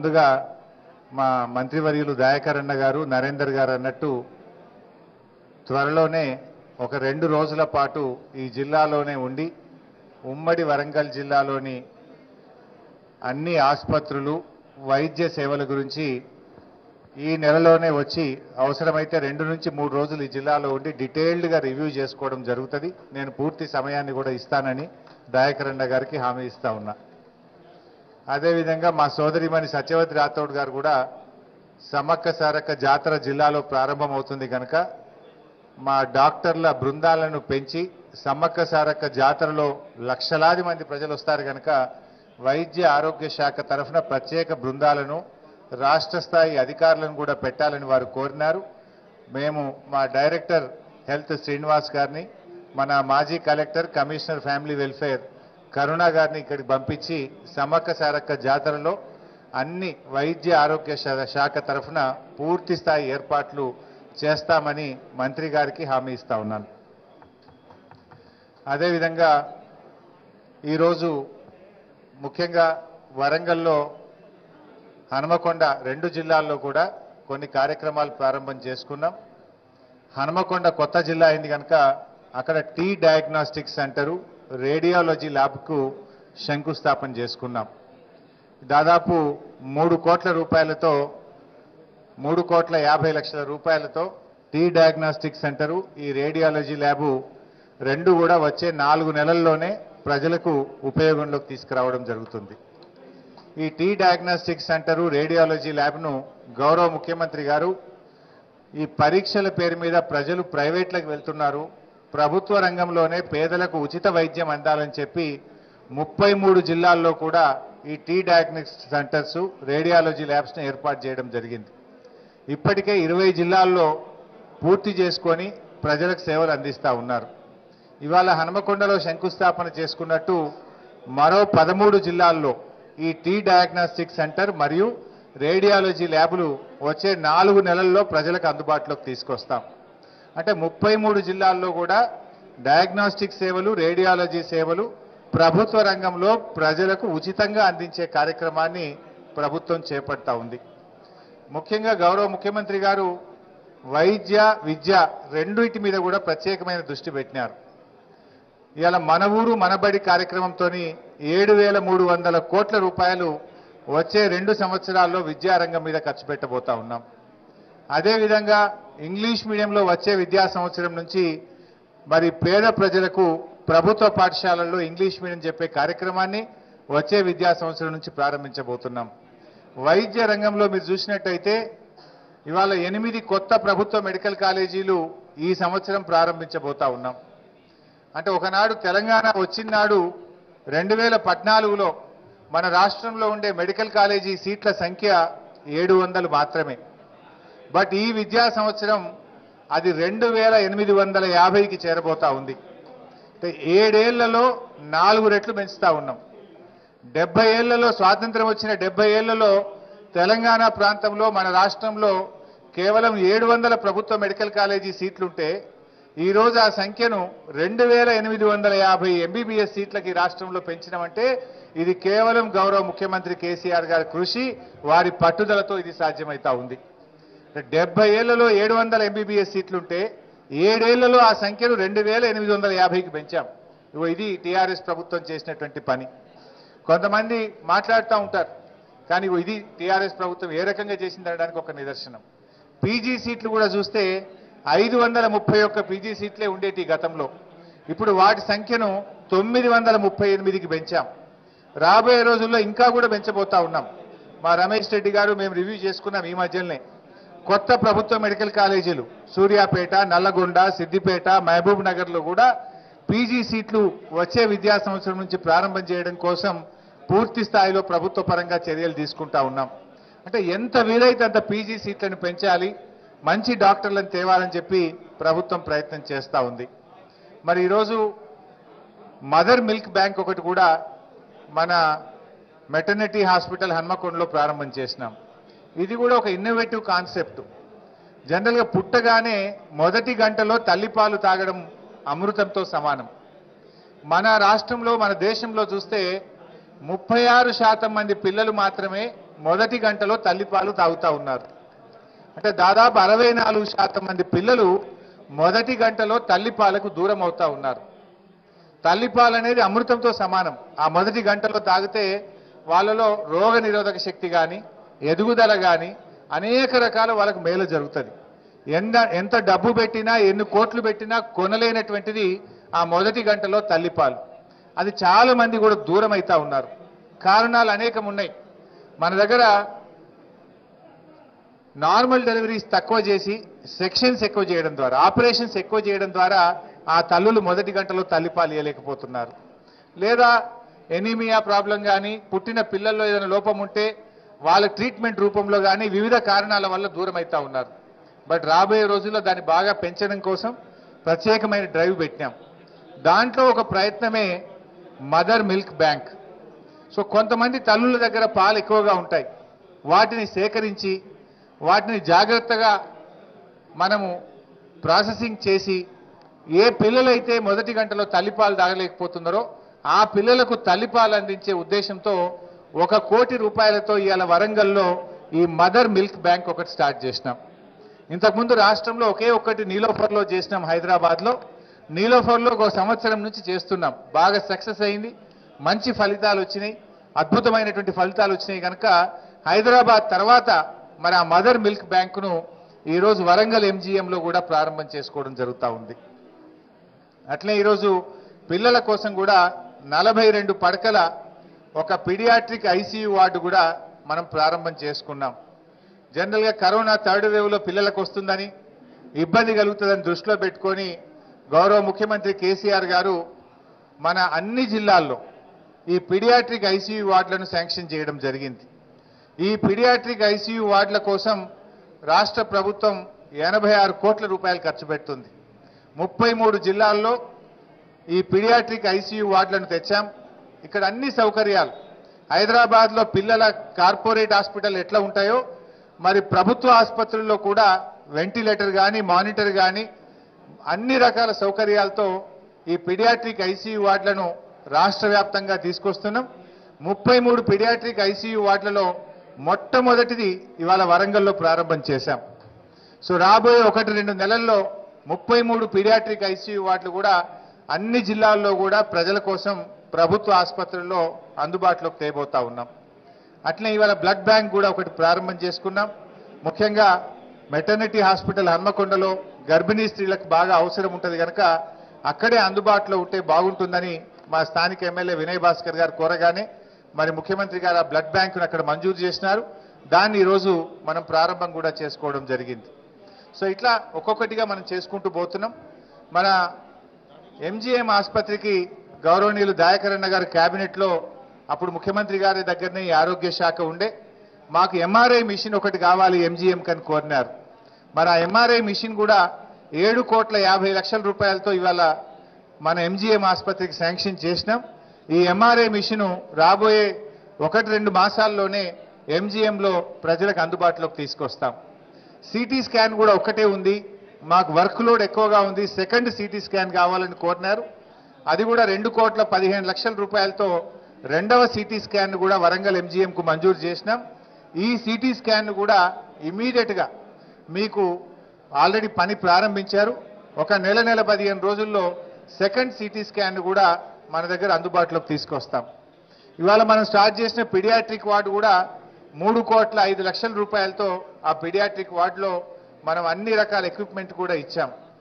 ముందుగా మా మంత్రివర్యులు దయాకర్ అన్న గారు నరేందర్ గారు అన్నట్టు త్వరలోనే ఒక రెండు రోజుల పాటు ఈ జిల్లాలోనే ఉండి ఉమ్మడి వరంగల్ జిల్లాలోని అన్ని ఆసుపత్రులు వైద్య సేవల గురించి ఈ నెలలోనే వచ్చి అవసరమైతే రెండు నుంచి మూడు రోజులు ఈ జిల్లాలో ఉండి డీటెయిల్డ్గా రివ్యూ చేసుకోవడం జరుగుతుంది నేను పూర్తి సమయాన్ని కూడా ఇస్తానని దయాకరణ గారికి హామీ ఇస్తా ఉన్నా అదేవిధంగా మా సోదరిమణి సత్యవతి రాథోడ్ గారు కూడా సమ్మక్క సారక్క జాతర జిల్లాలో ప్రారంభమవుతుంది కనుక మా డాక్టర్ల బృందాలను పెంచి సమ్మక్క సారక్క జాతరలో లక్షలాది మంది ప్రజలు వస్తారు కనుక వైద్య ఆరోగ్య శాఖ తరఫున ప్రత్యేక బృందాలను రాష్ట్ర స్థాయి అధికారులను కూడా పెట్టాలని వారు కోరినారు మేము మా డైరెక్టర్ హెల్త్ శ్రీనివాస్ గారిని మన మాజీ collector commissioner family welfare Karuna గారిని ఇక్కడికి పంపించి సమ్మక్క సారక్క జాతరలో అన్ని వైద్య ఆరోగ్య శా- శాఖ తరఫున పూర్తి స్థాయి ఏర్పాట్లు చేస్తామని మంత్రి గారికి హామీ ఇస్తా ఉన్నాను అదేవిధంగా ఈరోజు ముఖ్యంగా వరంగల్లో హనుమకొండ రెండు జిల్లాల్లో కూడా కొన్ని కార్యక్రమాలు ప్రారంభం చేసుకున్నాం హనుమకొండ కొత్త జిల్లా అయింది కనుక అక్కడ టీ డయాగ్నాస్టిక్ సెంటరు రేడియాలజీ ల్యాబ్కు శంకుస్థాపన చేసుకున్నాం దాదాపు మూడు కోట్ల రూపాయలతో మూడు కోట్ల యాభై లక్షల రూపాయలతో టీ డయాగ్నాస్టిక్ సెంటరు ఈ రేడియాలజీ ల్యాబు రెండు కూడా వచ్చే నాలుగు నెలల్లోనే ప్రజలకు ఉపయోగంలోకి తీసుకురావడం జరుగుతుంది ఈ టీ డయాగ్నాస్టిక్ సెంటరు రేడియాలజీ ల్యాబ్ను గౌరవ ముఖ్యమంత్రి గారు ఈ పరీక్షల పేరు మీద ప్రజలు ప్రైవేట్లకు వెళ్తున్నారు ప్రభుత్వ రంగంలోనే పేదలకు ఉచిత వైద్యం అందాలని చెప్పి ముప్పై మూడు జిల్లాల్లో కూడా ఈ టీ డయాగ్నోస్టిక్ సెంటర్స్ రేడియాలజీ ల్యాబ్స్ను ఏర్పాటు చేయడం జరిగింది ఇప్పటికే ఇరవై జిల్లాల్లో పూర్తి చేసుకొని ప్రజలకు సేవలు అందిస్తూ ఉన్నారు ఇవాళ హనుమకొండలో శంకుస్థాపన చేసుకున్నట్టు మరో పదమూడు జిల్లాల్లో ఈ టీ డయాగ్నాస్టిక్ సెంటర్ మరియు రేడియాలజీ ల్యాబులు వచ్చే నాలుగు నెలల్లో ప్రజలకు అందుబాటులోకి తీసుకొస్తాం అంటే ముప్పై మూడు జిల్లాల్లో కూడా డయాగ్నాస్టిక్ సేవలు రేడియాలజీ సేవలు ప్రభుత్వ రంగంలో ప్రజలకు ఉచితంగా అందించే కార్యక్రమాన్ని ప్రభుత్వం చేపడతా ఉంది ముఖ్యంగా గౌరవ ముఖ్యమంత్రి గారు వైద్య విద్య రెండింటి మీద కూడా ప్రత్యేకమైన దృష్టి పెట్టినారు ఇవాళ మన ఊరు మనబడి కార్యక్రమంతో ఏడు వేల మూడు వందల కోట్ల రూపాయలు వచ్చే రెండు సంవత్సరాల్లో విద్యారంగం మీద ఖర్చు పెట్టబోతా ఉన్నాం అదేవిధంగా ఇంగ్లీష్ మీడియంలో వచ్చే విద్యా సంవత్సరం నుంచి మరి పేద ప్రజలకు ప్రభుత్వ పాఠశాలల్లో ఇంగ్లీష్ మీడియం చెప్పే కార్యక్రమాన్ని వచ్చే విద్యా సంవత్సరం నుంచి ప్రారంభించబోతున్నాం వైద్య రంగంలో మీరు చూసినట్టయితే ఇవాళ ఎనిమిది కొత్త ప్రభుత్వ మెడికల్ కాలేజీలు ఈ సంవత్సరం ప్రారంభించబోతా ఉన్నాం అంటే ఒకనాడు తెలంగాణ వచ్చినాడు రెండు వేల పద్నాలుగులో మన రాష్ట్రంలో ఉండే మెడికల్ కాలేజీ సీట్ల సంఖ్య ఏడు వందలు మాత్రమే బట్ ఈ విద్యా సంవత్సరం అది రెండు వేల ఎనిమిది వందల యాభైకి చేరబోతా ఉంది అంటే ఏడేళ్లలో నాలుగు రెట్లు పెంచుతా ఉన్నాం డెబ్బై ఏళ్లలో స్వాతంత్రం వచ్చిన డెబ్బై ఏళ్లలో తెలంగాణ ప్రాంతంలో మన రాష్ట్రంలో కేవలం ఏడు వందల ప్రభుత్వ మెడికల్ కాలేజీ సీట్లుంటే ఈ రోజు ఆ సంఖ్యను రెండు వేల ఎనిమిది వందల యాభై ఎంబీబీఎస్ సీట్లకి రాష్ట్రంలో పెంచినామంటే ఇది కేవలం గౌరవ ముఖ్యమంత్రి కేసీఆర్ గారి కృషి వారి పట్టుదలతో ఇది సాధ్యమవుతా ఉంది డెబ్బై ఏళ్లలో ఏడు వందల ఎంబీబీఎస్ సీట్లుంటే ఏడేళ్లలో ఆ సంఖ్యను రెండు వేల ఎనిమిది వందల యాభైకి పెంచాం ఇగో ఇది టీఆర్ఎస్ ప్రభుత్వం చేసినటువంటి పని కొంతమంది మాట్లాడుతూ ఉంటారు కానీ ఇగో ఇది టీఆర్ఎస్ ప్రభుత్వం ఏ రకంగా చేసిందనడానికి ఒక నిదర్శనం పీజీ సీట్లు కూడా చూస్తే ఐదు వందల ముప్పై ఒక్క పీజీ సీట్లే ఉండేటి గతంలో ఇప్పుడు వాటి సంఖ్యను తొమ్మిది వందల ముప్పై ఎనిమిదికి పెంచాం రాబోయే రోజుల్లో ఇంకా కూడా పెంచబోతా ఉన్నాం మా రమేష్ రెడ్డి గారు మేము రివ్యూ చేసుకున్నాం ఈ మధ్యలోనే కొత్త ప్రభుత్వ మెడికల్ కాలేజీలు సూర్యాపేట నల్లగొండ సిద్దిపేట మహబూబ్ నగర్లో కూడా పీజీ సీట్లు వచ్చే విద్యా సంవత్సరం నుంచి ప్రారంభం చేయడం కోసం పూర్తి స్థాయిలో ప్రభుత్వ పరంగా చర్యలు తీసుకుంటా ఉన్నాం అంటే ఎంత వీలైతే అంత పీజీ సీట్లను పెంచాలి మంచి డాక్టర్లను తేవాలని చెప్పి ప్రభుత్వం ప్రయత్నం చేస్తూ ఉంది మరి ఈరోజు మదర్ మిల్క్ బ్యాంక్ ఒకటి కూడా మన మెటర్నిటీ హాస్పిటల్ హన్మకొండలో ప్రారంభం చేసినాం ఇది కూడా ఒక ఇన్నోవేటివ్ కాన్సెప్ట్ జనరల్గా పుట్టగానే మొదటి గంటలో తల్లిపాలు తాగడం అమృతంతో సమానం మన రాష్ట్రంలో మన దేశంలో చూస్తే ముప్పై ఆరు శాతం మంది పిల్లలు మాత్రమే మొదటి గంటలో తల్లిపాలు తాగుతా ఉన్నారు అంటే దాదాపు అరవై నాలుగు శాతం మంది పిల్లలు మొదటి గంటలో తల్లిపాలకు దూరం అవుతా ఉన్నారు తల్లిపాలు అనేది అమృతంతో సమానం ఆ మొదటి గంటలో తాగితే వాళ్ళలో రోగ నిరోధక శక్తి కానీ ఎదుగుదల కానీ అనేక రకాల వాళ్ళకు మేలు జరుగుతుంది ఎంత ఎంత డబ్బు పెట్టినా ఎన్ని కోట్లు పెట్టినా కొనలేనటువంటిది ఆ మొదటి గంటలో తల్లిపాలు అది చాలా మంది కూడా దూరం అవుతా ఉన్నారు కారణాలు అనేకం ఉన్నాయి మన దగ్గర నార్మల్ డెలివరీస్ తక్కువ చేసి సెక్షన్స్ ఎక్కువ చేయడం ద్వారా ఆపరేషన్స్ ఎక్కువ చేయడం ద్వారా ఆ తల్లులు మొదటి గంటలో తల్లిపాలు ఇవ్వలేకపోతున్నారు లేదా ఎనీమియా ప్రాబ్లం కానీ పుట్టిన పిల్లల్లో ఏదైనా లోపం ఉంటే వాళ్ళ ట్రీట్మెంట్ రూపంలో కానీ వివిధ కారణాల వల్ల దూరం అవుతా ఉన్నారు బట్ రాబోయే రోజుల్లో దాన్ని బాగా పెంచడం కోసం ప్రత్యేకమైన డ్రైవ్ పెట్టినాం దాంట్లో ఒక ప్రయత్నమే మదర్ మిల్క్ బ్యాంక్ సో కొంతమంది తల్లుల దగ్గర పాలు ఎక్కువగా ఉంటాయి వాటిని సేకరించి వాటిని జాగ్రత్తగా మనము ప్రాసెసింగ్ చేసి ఏ పిల్లలైతే మొదటి గంటలో తల్లిపాలు తాగలేకపోతున్నారో ఆ పిల్లలకు తల్లిపాలు అందించే ఉద్దేశంతో ఒక కోటి రూపాయలతో ఇవాళ వరంగల్లో ఈ మదర్ మిల్క్ బ్యాంక్ ఒకటి స్టార్ట్ చేసినాం ఇంతకుముందు రాష్ట్రంలో ఒకే ఒక్కటి నీలోఫర్లో చేసినాం హైదరాబాద్లో నీలోఫర్లో ఒక సంవత్సరం నుంచి చేస్తున్నాం బాగా సక్సెస్ అయింది మంచి ఫలితాలు వచ్చినాయి అద్భుతమైనటువంటి ఫలితాలు వచ్చినాయి కనుక హైదరాబాద్ తర్వాత మరి ఆ మదర్ మిల్క్ బ్యాంకును ఈరోజు వరంగల్ ఎంజీఎంలో కూడా ప్రారంభం చేసుకోవడం జరుగుతూ ఉంది అట్లే ఈరోజు పిల్లల కోసం కూడా నలభై రెండు పడకల ఒక పిడియాట్రిక్ ఐసీయూ వార్డు కూడా మనం ప్రారంభం చేసుకున్నాం జనరల్గా కరోనా థర్డ్ వేవ్లో పిల్లలకు వస్తుందని ఇబ్బంది కలుగుతుందని దృష్టిలో పెట్టుకొని గౌరవ ముఖ్యమంత్రి కేసీఆర్ గారు మన అన్ని జిల్లాల్లో ఈ పిడియాట్రిక్ ఐసీయూ వార్డులను శాంక్షన్ చేయడం జరిగింది ఈ పిడియాట్రిక్ ఐసీయూ వార్డుల కోసం రాష్ట్ర ప్రభుత్వం ఎనభై ఆరు కోట్ల రూపాయలు ఖర్చు పెడుతుంది ముప్పై మూడు జిల్లాల్లో ఈ పిడియాట్రిక్ ఐసీయూ వార్డులను తెచ్చాం ఇక్కడ అన్ని సౌకర్యాలు హైదరాబాద్లో పిల్లల కార్పొరేట్ హాస్పిటల్ ఎట్లా ఉంటాయో మరి ప్రభుత్వ ఆసుపత్రుల్లో కూడా వెంటిలేటర్ కానీ మానిటర్ కానీ అన్ని రకాల సౌకర్యాలతో ఈ పిడియాట్రిక్ ఐసీయూ వార్డులను రాష్ట్ర వ్యాప్తంగా తీసుకొస్తున్నాం ముప్పై మూడు పిడియాట్రిక్ ఐసీయూ వార్డులలో మొట్టమొదటిది ఇవాళ వరంగల్లో ప్రారంభం చేశాం సో రాబోయే ఒకటి రెండు నెలల్లో ముప్పై మూడు పీడియాట్రిక్ ఐసీయూ వార్డులు కూడా అన్ని జిల్లాల్లో కూడా ప్రజల కోసం ప్రభుత్వ ఆసుపత్రుల్లో అందుబాటులోకి తేబోతా ఉన్నాం అట్లే ఇవాళ బ్లడ్ బ్యాంక్ కూడా ఒకటి ప్రారంభం చేసుకున్నాం ముఖ్యంగా మెటర్నిటీ హాస్పిటల్ హన్మకొండలో గర్భిణీ స్త్రీలకు బాగా అవసరం ఉంటుంది కనుక అక్కడే అందుబాటులో ఉంటే బాగుంటుందని మా స్థానిక ఎమ్మెల్యే వినయ్ భాస్కర్ గారు కోరగానే మరి ముఖ్యమంత్రి గారు ఆ బ్లడ్ బ్యాంకును అక్కడ మంజూరు చేసినారు దాన్ని ఈరోజు మనం ప్రారంభం కూడా చేసుకోవడం జరిగింది సో ఇట్లా ఒక్కొక్కటిగా మనం చేసుకుంటూ పోతున్నాం మన ఎంజీఎం ఆసుపత్రికి గౌరవనీయులు దయాకరణ గారి క్యాబినెట్లో అప్పుడు ముఖ్యమంత్రి గారి దగ్గరనే ఈ ఆరోగ్య శాఖ ఉండే మాకు ఎంఆర్ఐ మిషన్ ఒకటి కావాలి ఎంజీఎం కని కోరినారు మరి ఆ ఎంఆర్ఐ మిషన్ కూడా ఏడు కోట్ల యాభై లక్షల రూపాయలతో ఇవాళ మన ఎంజీఎం ఆసుపత్రికి శాంక్షన్ చేసినాం ఈ ఎంఆర్ఐ మిషను రాబోయే ఒకటి రెండు మాసాల్లోనే ఎంజీఎంలో ప్రజలకు అందుబాటులోకి తీసుకొస్తాం సిటీ స్కాన్ కూడా ఒక్కటే ఉంది మాకు వర్క్ లోడ్ ఎక్కువగా ఉంది సెకండ్ సిటీ స్కాన్ కావాలని కోరినారు అది కూడా రెండు కోట్ల పదిహేను లక్షల రూపాయలతో రెండవ సిటీ స్కాన్ కూడా వరంగల్ ఎంజీఎంకు మంజూరు చేసినాం ఈ సిటీ స్కాన్ కూడా ఇమీడియట్ గా మీకు ఆల్రెడీ పని ప్రారంభించారు ఒక నెల నెల పదిహేను రోజుల్లో సెకండ్ సిటీ స్కాన్ కూడా మన దగ్గర అందుబాటులోకి తీసుకొస్తాం ఇవాళ మనం స్టార్ట్ చేసిన పిడియాట్రిక్ వార్డు కూడా మూడు కోట్ల ఐదు లక్షల రూపాయలతో ఆ పిడియాట్రిక్ వార్డులో మనం అన్ని రకాల ఎక్విప్మెంట్ కూడా ఇచ్చాం